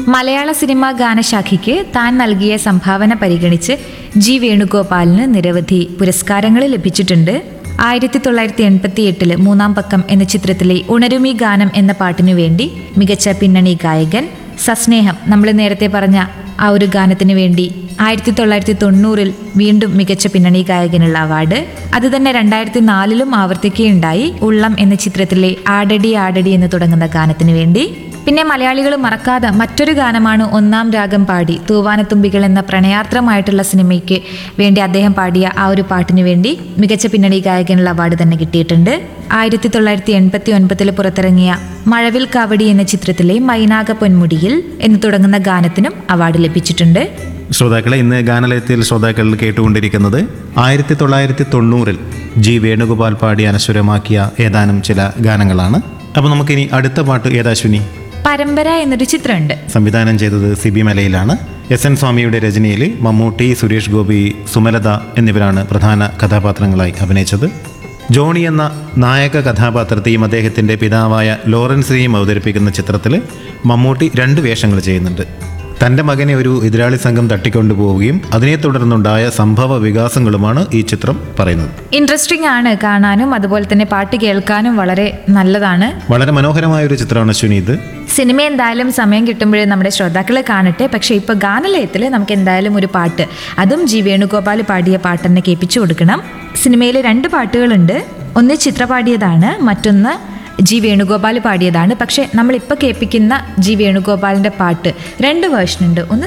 മലയാള സിനിമാ ഗാനശാഖയ്ക്ക് താൻ നൽകിയ സംഭാവന പരിഗണിച്ച് ജി വേണുഗോപാലിന് നിരവധി പുരസ്കാരങ്ങൾ ലഭിച്ചിട്ടുണ്ട് ആയിരത്തി തൊള്ളായിരത്തി എൺപത്തി എട്ടില് മൂന്നാം പക്കം എന്ന ചിത്രത്തിലെ ഉണരുമി ഗാനം എന്ന പാട്ടിനു വേണ്ടി മികച്ച പിന്നണി ഗായകൻ സസ്നേഹം നമ്മൾ നേരത്തെ പറഞ്ഞ ആ ഒരു ഗാനത്തിന് വേണ്ടി ആയിരത്തി തൊള്ളായിരത്തി തൊണ്ണൂറിൽ വീണ്ടും മികച്ച പിന്നണി ഗായകനുള്ള അവാർഡ് അത് തന്നെ രണ്ടായിരത്തി നാലിലും ആവർത്തിക്കുകയുണ്ടായി ഉള്ളം എന്ന ചിത്രത്തിലെ ആടടി ആടടി എന്ന് തുടങ്ങുന്ന ഗാനത്തിന് വേണ്ടി പിന്നെ മലയാളികൾ മറക്കാതെ മറ്റൊരു ഗാനമാണ് ഒന്നാം രാഗം പാടി തൂവാനത്തുമ്പികൾ എന്ന പ്രണയാർദ്രമായിട്ടുള്ള സിനിമയ്ക്ക് വേണ്ടി അദ്ദേഹം പാടിയ ആ ഒരു പാട്ടിനു വേണ്ടി മികച്ച പിന്നണി ഗായകനുള്ള അവാർഡ് തന്നെ കിട്ടിയിട്ടുണ്ട് ആയിരത്തി തൊള്ളായിരത്തി എൺപത്തി ഒൻപതിൽ പുറത്തിറങ്ങിയ മഴവിൽ കാവടി എന്ന ചിത്രത്തിലെ മൈനാക പൊന്മുടിയിൽ എന്ന് തുടങ്ങുന്ന ഗാനത്തിനും അവാർഡ് ലഭിച്ചിട്ടുണ്ട് ശ്രോതാക്കളെ ഇന്ന് ഗാനലയത്തിൽ ശ്രോതാക്കൾ കേട്ടുകൊണ്ടിരിക്കുന്നത് ആയിരത്തി തൊള്ളായിരത്തി തൊണ്ണൂറിൽ ജി വേണുഗോപാൽ പാടി അനശ്വരമാക്കിയ ഏതാനും ചില ഗാനങ്ങളാണ് അപ്പോൾ നമുക്കിനി അടുത്ത പാട്ട് ഏതാശ്വിനി പരമ്പര എന്നൊരു ചിത്രമുണ്ട് സംവിധാനം ചെയ്തത് സിബി മലയിലാണ് എസ് എൻ സ്വാമിയുടെ രചനയിൽ മമ്മൂട്ടി സുരേഷ് ഗോപി സുമലത എന്നിവരാണ് പ്രധാന കഥാപാത്രങ്ങളായി അഭിനയിച്ചത് ജോണി എന്ന നായക കഥാപാത്രത്തെയും അദ്ദേഹത്തിൻ്റെ പിതാവായ ലോറൻസിനെയും അവതരിപ്പിക്കുന്ന ചിത്രത്തിൽ മമ്മൂട്ടി രണ്ട് വേഷങ്ങൾ ചെയ്യുന്നുണ്ട് തൻ്റെ മകനെ ഒരു എതിരാളി സംഘം തട്ടിക്കൊണ്ടുപോവുകയും അതിനെ തുടർന്നുണ്ടായ സംഭവ വികാസങ്ങളുമാണ് ഈ ചിത്രം പറയുന്നത് ഇൻട്രസ്റ്റിംഗ് ആണ് കാണാനും അതുപോലെ തന്നെ പാട്ട് കേൾക്കാനും വളരെ നല്ലതാണ് വളരെ മനോഹരമായ ഒരു ചിത്രമാണ് അശ്വിനി ഇത് സിനിമ എന്തായാലും സമയം കിട്ടുമ്പോഴേ നമ്മുടെ ശ്രോതാക്കളെ കാണട്ടെ പക്ഷേ ഇപ്പോൾ ഗാനലയത്തിൽ നമുക്ക് എന്തായാലും ഒരു പാട്ട് അതും ജി വേണുഗോപാൽ പാടിയ പാട്ട് തന്നെ കേൾപ്പിച്ചു കൊടുക്കണം സിനിമയിൽ രണ്ട് പാട്ടുകളുണ്ട് ഒന്ന് ചിത്ര പാടിയതാണ് മറ്റൊന്ന് ജി വേണുഗോപാൽ പാടിയതാണ് പക്ഷേ നമ്മളിപ്പോൾ കേൾപ്പിക്കുന്ന ജി വേണുഗോപാലിൻ്റെ പാട്ട് രണ്ട് വേർഷൻ ഉണ്ട് ഒന്ന്